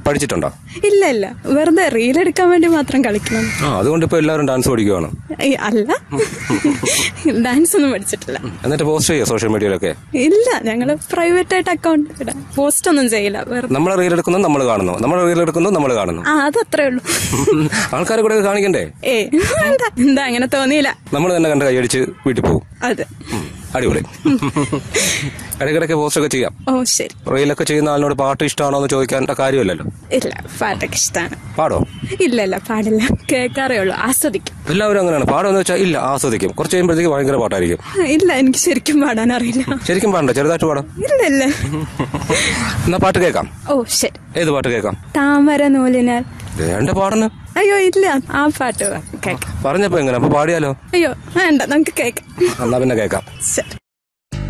പഠിച്ചിട്ടുണ്ടോ ഇല്ല ഇല്ല വെറുതെ റീൽ എടുക്കാൻ വേണ്ടി മാത്രം കളിക്കണം ആ അതുകൊണ്ട് ഇപ്പൊ എല്ലാവരും ഡാൻസ് പഠിക്കുവാണ് ഏയ്, അല്ല ഡാൻസ് ഒന്നും പഠിച്ചിട്ടില്ല എന്നിട്ട് പോസ്റ്റ് ചെയ്യോ സോഷ്യൽ മീഡിയയിലൊക്കെ ഇല്ല ഞങ്ങള് പ്രൈവറ്റ് ആയിട്ട് അക്കൗണ്ട് ഇടാം പോസ്റ്റ് ഒന്നും ചെയ്യില്ല വെറുതെ നമ്മൾ റീൽ എടുക്കുന്നു നമ്മൾ കാണുന്നു നമ്മൾ റീൽ എടുക്കുന്നു നമ്മൾ കാണുന്നു ആ അതത്രേ ഉള്ളൂ ആൾക്കാരെ കൂടെ കാണിക്കണ്ടേ ഏ വേണ്ട എന്താ അങ്ങനെ തോന്നിയില്ല നമ്മൾ തന്നെ കണ്ട് കൈയടിച്ച് വീട്ടിൽ പോകും അതെ ഉം, അടിപൊളി ഇടയ്ക്കിടയ്ക്ക് പോസ്റ്റ് ഒക്കെ ചെയ്യാം ഓ ശരി റീലൊക്കെ ചെയ്യുന്ന ആളിനോട് പാട്ട് ഇഷ്ടമാണോ എന്ന് ചോദിക്കേണ്ട കാര്യമില്ലല്ലോ ഇല്ല പാട്ടൊക്കെ ഇഷ്ടമാണ് പാടോ ഇല്ല ഇല്ല പാടില്ല കേൾക്കാറേ ഉള്ളൂ ആസ്വദിക്കും എല്ലാവരും അങ്ങനെയാണ് പാടുമെന്ന് വെച്ചാൽ ഇല്ല ആസ്വദിക്കും കുറച്ച് കഴിയുമ്പോഴത്തേക്ക് ഭയങ്കര പാട്ടായിരിക്കും ഇല്ല എനിക്ക് ശരിക്കും പാടാൻ അറിയില്ല ശരിക്കും പാടണ്ട ചെറുതായിട്ട് പാടാം ഇല്ല ഇല്ല എന്നാ പാട്ട് കേൾക്കാം ഓ ശരി ഏത് പാട്ട് കേൾക്കാം താമര നൂലിനാൽ വേണ്ട പാടുന്നു അയ്യോ ഇല്ല ആ പാട്ട് കേൾക്കാം പറഞ്ഞപ്പോ എങ്ങനെ അപ്പൊ പാടിയാലോ അയ്യോ വേണ്ട നമുക്ക് കേൾക്കാം എന്നാ പിന്നെ കേൾക്കാം ശരി